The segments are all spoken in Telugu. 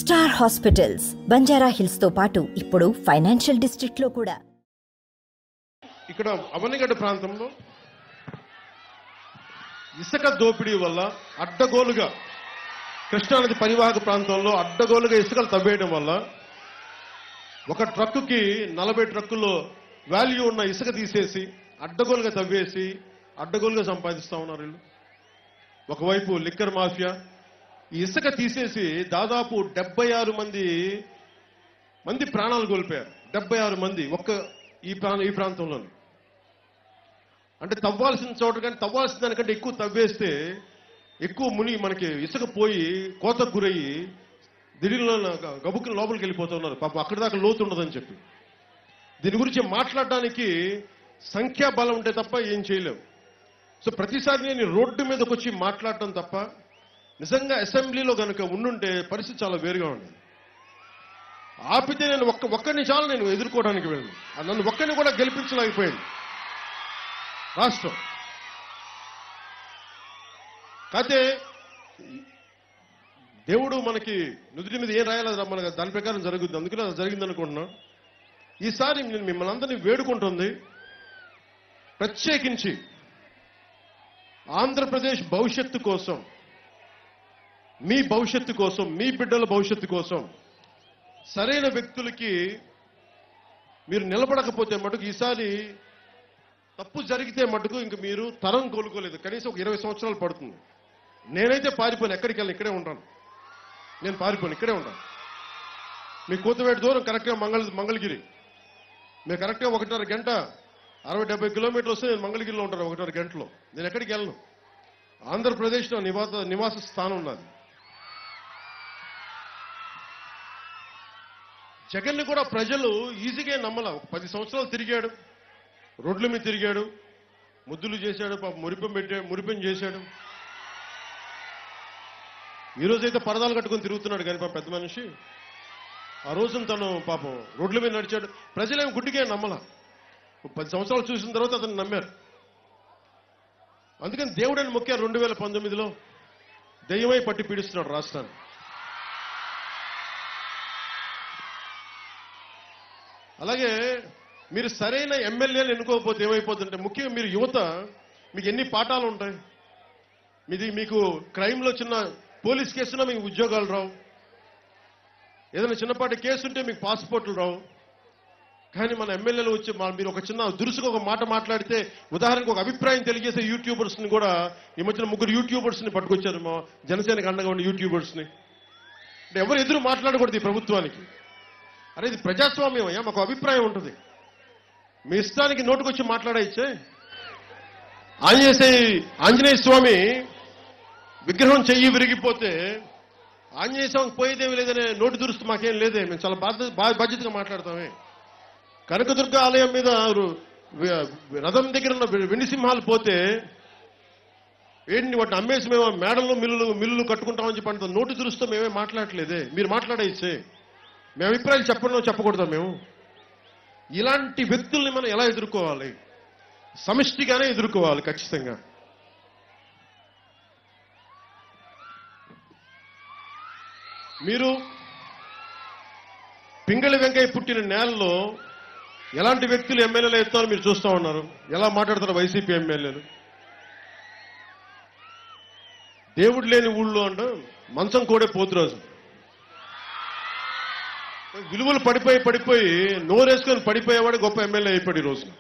స్టార్ హాస్పిటల్స్ బంజారా హిల్స్ తో పాటు ఇప్పుడు ఫైనాన్షియల్ డిస్ట్రిక్ట్ లో కూడా ఇక్కడ అవనిగడ్డ ప్రాంతంలో ఇసుక దోపిడీ వల్ల అడ్డగోలుగా కృష్ణానది పరివాహక ప్రాంతంలో అడ్డగోలుగా ఇసుకలు తవ్వేయడం వల్ల ఒక ట్రక్కుకి నలభై ట్రక్కుల్లో వాల్యూ ఉన్న ఇసుక తీసేసి అడ్డగోలుగా తవ్వేసి అడ్డగోలుగా సంపాదిస్తా ఉన్నారు వీళ్ళు ఒకవైపు లిక్కర్ మాఫియా ఈ ఇసుక తీసేసి దాదాపు డెబ్బై ఆరు మంది మంది ప్రాణాలు కోల్పోయారు డెబ్బై ఆరు మంది ఒక్క ఈ ప్రాంత ఈ ప్రాంతంలో అంటే తవ్వాల్సిన చోట కానీ తవ్వాల్సిన దానికంటే ఎక్కువ తవ్వేస్తే ఎక్కువ ముని మనకి ఇసుక పోయి కోతకు గురయ్యి దిడిలో గబుక్కుని లోపలికి వెళ్ళిపోతున్నారు పాపం అక్కడి దాకా లోతు ఉండదని చెప్పి దీని గురించి మాట్లాడడానికి సంఖ్యాబలం ఉంటే తప్ప ఏం చేయలేవు సో ప్రతిసారి నేను రోడ్డు మీదకి వచ్చి మాట్లాడటం తప్ప నిజంగా అసెంబ్లీలో కనుక ఉండుంటే పరిస్థితి చాలా వేరుగా ఉండేది ఆపితే నేను ఒక్క ఒక్కడిని చాలు నేను ఎదుర్కోవడానికి వెళ్ళను ఆ నన్ను ఒక్కడిని కూడా గెలిపించలేకపోయింది రాష్ట్రం కాకపోతే దేవుడు మనకి నుదుటి మీద ఏం రాయాలో అది మనకు దాని ప్రకారం జరుగుద్ది అందుకనే అది జరిగింది అనుకుంటున్నాం ఈసారి నేను మిమ్మల్ని అందరినీ వేడుకుంటుంది ప్రత్యేకించి ఆంధ్రప్రదేశ్ భవిష్యత్తు కోసం మీ భవిష్యత్తు కోసం మీ బిడ్డల భవిష్యత్తు కోసం సరైన వ్యక్తులకి మీరు నిలబడకపోతే మటుకు ఈసారి తప్పు జరిగితే మటుకు ఇంక మీరు తరం కోలుకోలేదు కనీసం ఒక ఇరవై సంవత్సరాలు పడుతుంది నేనైతే పారిపోను ఎక్కడికి వెళ్ళి ఇక్కడే ఉంటాను నేను పారిపోను ఇక్కడే ఉంటాను మీ కూతవేటి దూరం కరెక్ట్గా మంగళ మంగళగిరి మీరు కరెక్ట్గా ఒకటిన్నర గంట అరవై డెబ్బై కిలోమీటర్లు వస్తే నేను మంగళగిరిలో ఉంటాను ఒకటిన్నర గంటలో నేను ఎక్కడికి వెళ్ళను ఆంధ్రప్రదేశ్లో నివాస నివాస స్థానం ఉన్నది జగన్ని కూడా ప్రజలు ఈజీగా నమ్మల ఒక పది సంవత్సరాలు తిరిగాడు రోడ్ల మీద తిరిగాడు ముద్దులు చేశాడు పాప మురిపం పెట్టాడు మురిపం చేశాడు ఈ రోజైతే పరదాలు కట్టుకొని తిరుగుతున్నాడు కానీ పాప పెద్ద మనిషి ఆ రోజున తను పాపం రోడ్ల మీద నడిచాడు ప్రజలేం గుడ్డిగా నమ్మల ఒక పది సంవత్సరాలు చూసిన తర్వాత అతను నమ్మారు అందుకని దేవుడని మొక్కారు రెండు వేల పంతొమ్మిదిలో దెయ్యమై పట్టి పీడిస్తున్నాడు రాష్ట్రాన్ని అలాగే మీరు సరైన ఎమ్మెల్యేలు ఎన్నుకోకపోతే ఏమైపోతుంటే ముఖ్యంగా మీరు యువత మీకు ఎన్ని పాఠాలు ఉంటాయి మీది మీకు క్రైమ్లో చిన్న పోలీస్ కేసులో మీకు ఉద్యోగాలు రావు ఏదైనా చిన్నపాటి కేసు ఉంటే మీకు పాస్పోర్ట్లు రావు కానీ మన ఎమ్మెల్యేలు వచ్చి మా- మీరు ఒక చిన్న దురుసుగా ఒక మాట మాట్లాడితే ఉదాహరణకు ఒక అభిప్రాయం తెలియజేసే యూట్యూబర్స్ ని కూడా ఈ మధ్యన ముగ్గురు యూట్యూబర్స్ ని పట్టుకొచ్చారు మా జనసేనకు అండగా ఉన్న యూట్యూబర్స్ ని అంటే ఎవరు ఎదురు మాట్లాడకూడదు ఈ ప్రభుత్వానికి అరే ఇది ప్రజాస్వామ్యం అయ్యా మాకు అభిప్రాయం ఉంటుంది మీ ఇష్టానికి నోటుకొచ్చి మాట్లాడేచ్చే ఆంజనేయ ఆంజనేయ స్వామి విగ్రహం చెయ్యి విరిగిపోతే ఆంజనేయ స్వామికి పోయేదేమి లేదనే నోటు దురుస్తూ మాకేం లేదే మేము చాలా బాధ్యత బా- బాధ్యతగా మాట్లాడతామే కనకదుర్గ ఆలయం మీద రు- వి- రథం దగ్గర ఉన్న వె- వెండి సింహాలు పోతే ఏంటి వాటిని అమ్మేసి మేము మేడలు మిల్లులు మిల్లులు కట్టుకుంటామని చెప్పి అంత నోటు దురుస్తూ మేమే మాట్లాడలేదే మీరు మాట్లాడేచ్చే మేము అభిప్రాయాలు చెప్పడం చెప్పకూడదా మేము ఇలాంటి వ్యక్తుల్ని మనం ఎలా ఎదుర్కోవాలి సమిష్టిగానే ఎదుర్కోవాలి ఖచ్చితంగా మీరు పింగళి వెంకయ్య పుట్టిన నేలలో ఎలాంటి వ్యక్తులు ఎమ్మెల్యేలు ఎత్తారో మీరు చూస్తూ ఉన్నారు ఎలా మాట్లాడతారు వైసీపీ ఎమ్మెల్యేలు దేవుడు లేని ఊళ్ళో అంట మంచం కోడే పోతురాజు విలువలు పడిపోయి పడిపోయి నోరేసుకొని పడిపోయేవాడు గొప్ప ఎమ్మెల్యే అయిపోయాడు ఈ రోజున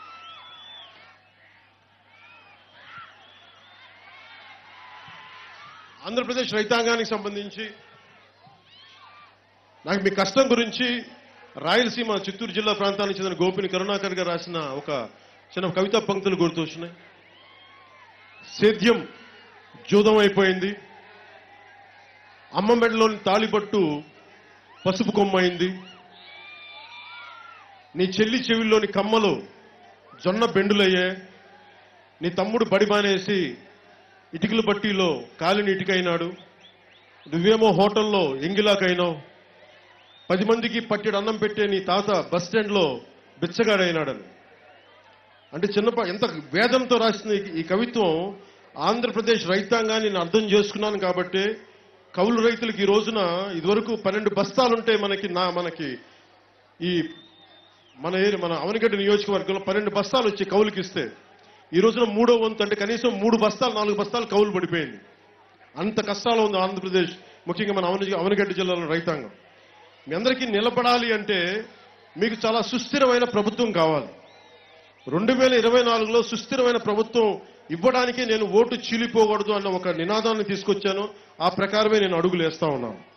ఆంధ్రప్రదేశ్ రైతాంగానికి సంబంధించి నాకు మీ కష్టం గురించి రాయలసీమ చిత్తూరు జిల్లా ప్రాంతానికి చెందిన గోపిని కరుణాకర్ గారు రాసిన ఒక చిన్న కవితా పంక్తులు గుర్తొచ్చినాయి సేద్యం జూదం అయిపోయింది అమ్మ మెడలోని తాళిబట్టు పసుపు కొమ్మైంది నీ చెల్లి చెవిల్లోని కమ్మలు జొన్న బెండులయ్యే నీ తమ్ముడు బడి మానేసి ఇటుకల బట్టీలో కాలిని ఇటుకైనాడు నువ్వేమో హోటల్లో ఎంగిలాకైనావు పది మందికి పట్టెడు అన్నం పెట్టే నీ తాత బస్ స్టాండ్లో బిచ్చగాడైనాడని అంటే చిన్నప్ప ఎంత వేదంతో రాసిన ఈ- ఈ కవిత్వం ఆంధ్రప్రదేశ్ రైతాంగాన్ని నేను అర్థం చేసుకున్నాను కాబట్టి కౌలు రైతులకు ఈ రోజున ఇదివరకు పన్నెండు బస్తాలుంటే మనకి నా మనకి ఈ మన ఏరి మన అవనిగడ్డ నియోజకవర్గంలో పన్నెండు బస్తాలు వచ్చి కౌలుకి ఇస్తే ఈ రోజున మూడో వంతు అంటే కనీసం మూడు బస్తాలు నాలుగు బస్తాలు కౌలు పడిపోయింది అంత కష్టాలు ఉంది ఆంధ్రప్రదేశ్ ముఖ్యంగా మన అవని అవనిగడ్డ జిల్లాలో రైతాంగం మీ అందరికీ నిలబడాలి అంటే మీకు చాలా సుస్థిరమైన ప్రభుత్వం కావాలి రెండు వేల ఇరవై నాలుగులో సుస్థిరమైన ప్రభుత్వం ఇవ్వడానికి నేను ఓటు చీలిపోకూడదు అన్న ఒక నినాదాన్ని తీసుకొచ్చాను ఆ ప్రకారమే నేను అడుగులు వేస్తా ఉన్నాను